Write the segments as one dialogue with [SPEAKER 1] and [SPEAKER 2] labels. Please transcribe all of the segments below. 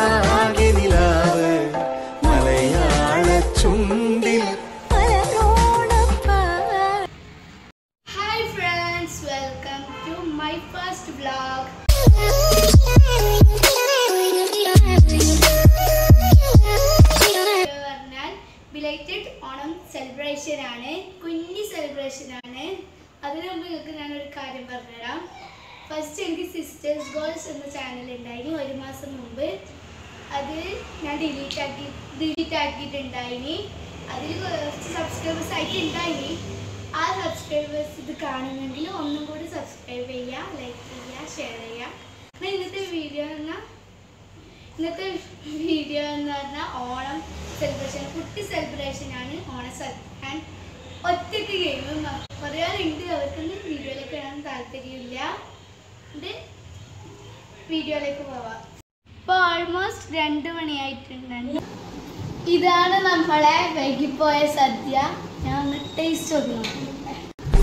[SPEAKER 1] മനസ്സാകെ നിലാവ് മലയാള ചുണ്ടിൽ
[SPEAKER 2] Hi friends, welcome to my first vlog. ഇത് പറഞ്ഞാൽ ബിലൈറ്റഡ് ഓണം സെലിബ്രേഷൻ ആണ് കുഞ്ഞി സെലിബ്രേഷൻ ആണ് അതിനു മുമ്പ് നിങ്ങൾക്ക് ഞാനൊരു കാര്യം പറഞ്ഞുതരാം ഫസ്റ്റ് എനിക്ക് സിസ്റ്റേഴ്സ് ഗേൾസ് എന്ന ചാനൽ ഉണ്ടായിനി ഒരു മാസം മുമ്പ് അത് ഞാൻ ഡിലീറ്റ് ആക്കി ഡിലീറ്റ് ആക്കിയിട്ടുണ്ടായിനി അതിൽ കുറച്ച് സബ്സ്ക്രൈബേഴ്സ് ആയിട്ട് ഉണ്ടായിനി ആ സബ്സ്ക്രൈബേഴ്സ് ഇത് കാണുന്നെങ്കിൽ ഒന്നും കൂടി സബ്സ്ക്രൈബ് ചെയ്യുക ലൈക്ക് ചെയ്യുക ഷെയർ ചെയ്യുക എന്നാൽ ഇന്നത്തെ വീഡിയോ എന്നാൽ ഇന്നത്തെ വീഡിയോ എന്ന് പറഞ്ഞാൽ ഓണം സെലിബ്രേഷൻ കുട്ടി സെലിബ്രേഷൻ ആണ് ഓണം സെലിബ്രേഷൻ ഒറ്റയ്ക്ക് ഗെയിമും കുറേ ആളുണ്ട് അവർക്കൊന്നും വീഡിയോയിലേക്ക് വരാൻ താല്പര്യമില്ല ഇത് വീഡിയോയിലേക്ക് പോവാം ഇപ്പോൾ ഓൾമോസ്റ്റ് രണ്ട് മണിയായിട്ടുണ്ട് ഇതാണ് നമ്മളെ വൈകിപ്പോയ സദ്യ ഞാൻ ഒന്ന് ടേസ്റ്റ് നോക്കി നോക്കട്ടെ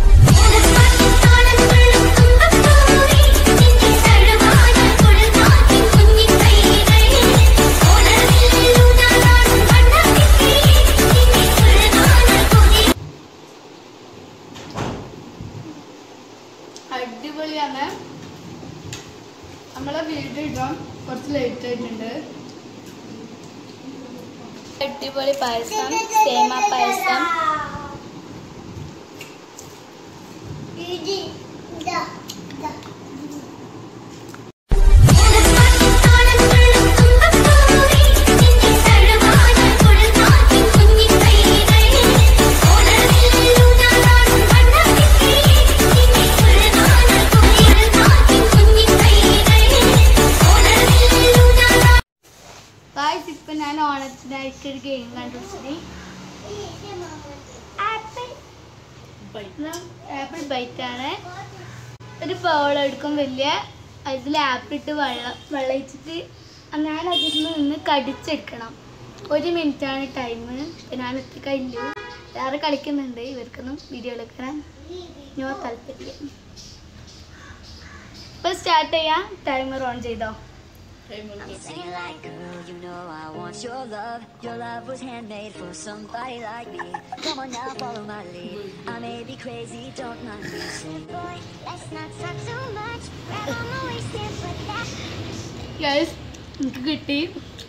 [SPEAKER 2] അടിപൊളിയാണ് നമ്മളെ വീഡിയോ ഇടാൻ കുറച്ച് ലേറ്റ് ആയിട്ടുണ്ട് അടിപൊളി പായസം സേമ പായസം ഗായ്സ് ഇപ്പൊ ഞാൻ ഓണത്തിനായിട്ട് ഒരു ഗെയിം കണ്ടുപിടിച്ചത് ആപ്പിൾ ആപ്പിൾ ബൈറ്റ് ആണ് ഒരു ബൗൾ എടുക്കും വലിയ അതിൽ ആപ്പിൾ ഇട്ട് വെള്ളം വെള്ളം ഒഴിച്ചിട്ട് ഞാൻ അതിൽ നിന്ന് കടിച്ചെടുക്കണം ഒരു മിനിറ്റാണ് ടൈം ഞാൻ എത്തി കഴിഞ്ഞു വേറെ കളിക്കുന്നുണ്ട് ഇവർക്കൊന്നും വീഡിയോ എടുക്കാൻ ഞാൻ താല്പര്യം ഇപ്പൊ സ്റ്റാർട്ട് ചെയ്യാം ടൈമർ ഓൺ ചെയ്തോ
[SPEAKER 3] I'm singing like, girl, you know I want your love. Your love was handmade for somebody like me. Come on now, follow my lead. I may be crazy, don't mind me. Say, boy, let's not talk too much. Grab on my waist and put that
[SPEAKER 2] guys എനിക്ക് കിട്ടി